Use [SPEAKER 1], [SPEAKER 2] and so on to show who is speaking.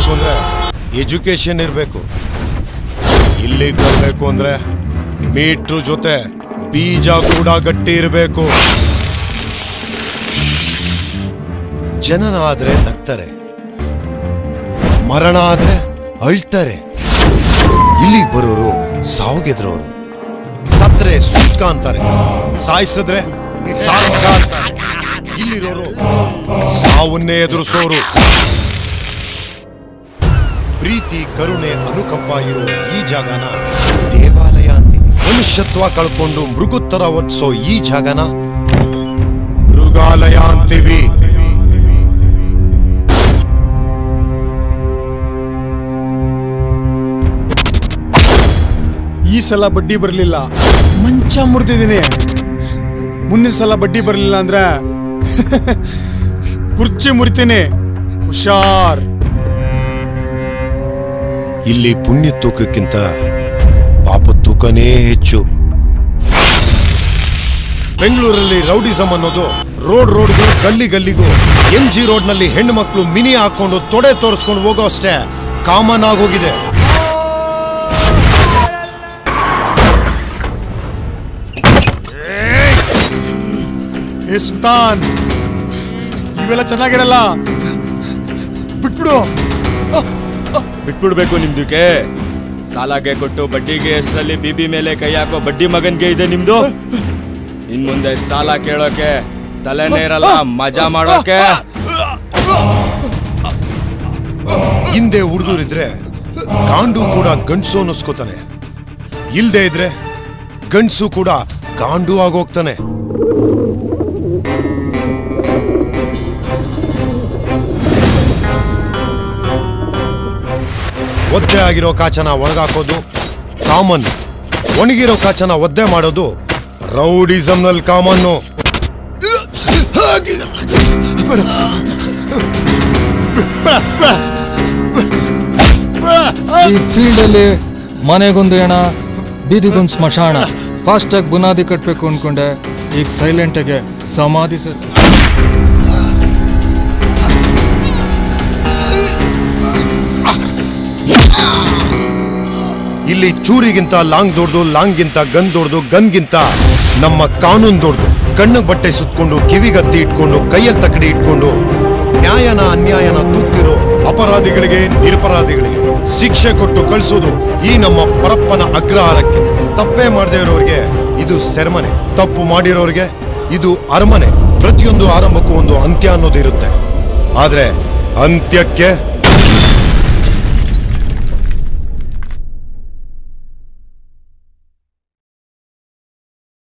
[SPEAKER 1] ಬರಬೇಕು ಅಂದ್ರೆ ಎಜುಕೇಶನ್ ಇರಬೇಕು ಇಲ್ಲಿಗೆ ಬರಬೇಕು ಅಂದ್ರೆ ಮೀಟ್ರ್ ಜೊತೆ ಬೀಜ ಕೂಡ ಗಟ್ಟಿ ಇರಬೇಕು ಜನನ ಆದ್ರೆ ನಗ್ತಾರೆ ಮರಣ ಆದ್ರೆ ಅಳ್ತಾರೆ ಇಲ್ಲಿಗೆ ಬರೋರು ಸಾವುಗೆದ್ರೋರು ಸತ್ರೆ ಸೂತ್ಕ ಅಂತಾರೆ ಸಾಯಿಸಿದ್ರೆ ಸಾರ್ಕ ಅಂತಾರೆ. ಇಲ್ಲಿರೋರು ಸಾವನ್ನೇ ಎದುರಿಸೋರು ಪ್ರೀತಿ ಕರುಣೆ ಅನುಕಂಪ ಇರೋ ಈ ಜಾಗನ ದೇವಾಲಯ ಅಂತೀವಿ ಮನುಷ್ಯತ್ವ ಕಳ್ಕೊಂಡು ಮೃಗುತ್ತರ ವರ್ತಿಸೋ ಈ ಜಾಗನ ಮೃಗಾಲಯ ಅಂತೀವಿ
[SPEAKER 2] ಈ ಸಲ ಬಡ್ಡಿ ಬರಲಿಲ್ಲ ಮಂಚ ಮುರಿದಿದ್ದೀನಿ ಮುಂದಿನ ಸಲ ಬಡ್ಡಿ ಬರಲಿಲ್ಲ ಅಂದ್ರೆ ಕುರ್ಚಿ ಮುರಿತೀನಿ ಹುಷಾರ್
[SPEAKER 1] ಇಲ್ಲಿ ಪುಣ್ಯ ತೂಕಕ್ಕಿಂತ ಪಾಪ ತೂಕನೇ ಹೆಚ್ಚು ಬೆಂಗಳೂರಲ್ಲಿ ರೌಡಿಸಮ್ ಅನ್ನೋದು ರೋಡ್ ರೋಡ್ಗೂ ಗಲ್ಲಿ ಗಲ್ಲಿಗೂ ಎಂ ಜಿ ರೋಡ್ನಲ್ಲಿ ಹೆಣ್ಣು ಮಕ್ಕಳು ಮಿನಿ ಹಾಕೊಂಡು ತೊಡೆ ತೋರಿಸ್ಕೊಂಡು ಹೋಗೋ ಅಷ್ಟೇ ಕಾಮನ್ ಆಗೋಗಿದೆ
[SPEAKER 2] ಏ ಸುಲ್ತಾನ್ ಇವೆಲ್ಲ ಚೆನ್ನಾಗಿರಲ್ಲ ಬಿಟ್ಬಿಡು
[SPEAKER 3] ಬಿಟ್ಬಿಡ್ಬೇಕು ನಿಮ್ದಕ್ಕೆ ಸಾಲಗೆ ಕೊಟ್ಟು ಬಡ್ಡಿಗೆ ಹೆಸರಲ್ಲಿ ಬಿಬಿ ಮೇಲೆ ಕೈ ಹಾಕೋ ಬಡ್ಡಿ ಮಗನ್ಗೆ ಇದೆ ನಿಮ್ದು ಇನ್ ಮುಂದೆ ಸಾಲ ಕೇಳೋಕೆ ತಲೆನೇ ಇರಲ್ಲ ಮಜಾ ಮಾಡೋಕೆ
[SPEAKER 1] ಹಿಂದೆ ಹುಡುಗರಿದ್ರೆ ಗಾಂಡು ಕೂಡ ಗಂಡ್ಸು ಅನ್ನಿಸ್ಕೋತಾನೆ ಇಲ್ದೇ ಇದ್ರೆ ಗಂಡ್ಸು ಕೂಡ ಗಾಂಡು ಆಗೋಗ್ತಾನೆ ಒದ್ದೆ ಆಗಿರೋ ಕಾಚನ ಒಣಗಾಕೋದು ಕಾಮನ್ ಒಣಗಿರೋ ಕಾಚನ ಒದ್ದೆ ಮಾಡೋದು ರೌಡಿಸಮ್ನಲ್ಲಿ ಕಾಮನ್ನು
[SPEAKER 4] ಈ ಫೀಲ್ಡಲ್ಲಿ ಮನೆಗೊಂದು ಹೆಣ ಬೀದಿಗೊಂದು ಸ್ಮಶಾನ ಫಾಸ್ಟಾಗಿ ಬುನಾದಿ ಕಟ್ಟಬೇಕು ಅನ್ಕೊಂಡೆ ಈಗ ಸೈಲೆಂಟಾಗೆ ಸಮಾಧಿ ಸರ್
[SPEAKER 1] ಇಲ್ಲಿ ಚೂರಿಗಿಂತ ಲಾಂಗ್ ದೊಡ್ದು ಲಾಂಗ್ಗಿಂತ ಗನ್ ದೊಡ್ದು ಗನ್ಗಿಂತ ನಮ್ಮ ಕಾನೂನು ದೊಡ್ದು ಕಣ್ಣಿಗೆ ಬಟ್ಟೆ ಸುತ್ಕೊಂಡು ಕಿವಿಗತ್ತಿ ಇಟ್ಕೊಂಡು ಕೈಯಲ್ಲಿ ತಕಡಿ ಇಟ್ಕೊಂಡು ನ್ಯಾಯನ ಅನ್ಯಾಯನ ತೂಗ್ತಿರೋ ಅಪರಾಧಿಗಳಿಗೆ ನಿರಪರಾಧಿಗಳಿಗೆ ಶಿಕ್ಷೆ ಕೊಟ್ಟು ಕಳಿಸೋದು ಈ ನಮ್ಮ ಪರಪ್ಪನ ಅಗ್ರಹಾರಕ್ಕೆ ತಪ್ಪೇ ಮಾಡದೇ ಇರೋರಿಗೆ ಇದು ಸೆರೆಮನೆ ತಪ್ಪು ಮಾಡಿರೋರಿಗೆ ಇದು ಅರಮನೆ ಪ್ರತಿಯೊಂದು ಆರಂಭಕ್ಕೂ ಒಂದು ಅಂತ್ಯ ಅನ್ನೋದು ಇರುತ್ತೆ ಆದ್ರೆ ಅಂತ್ಯಕ್ಕೆ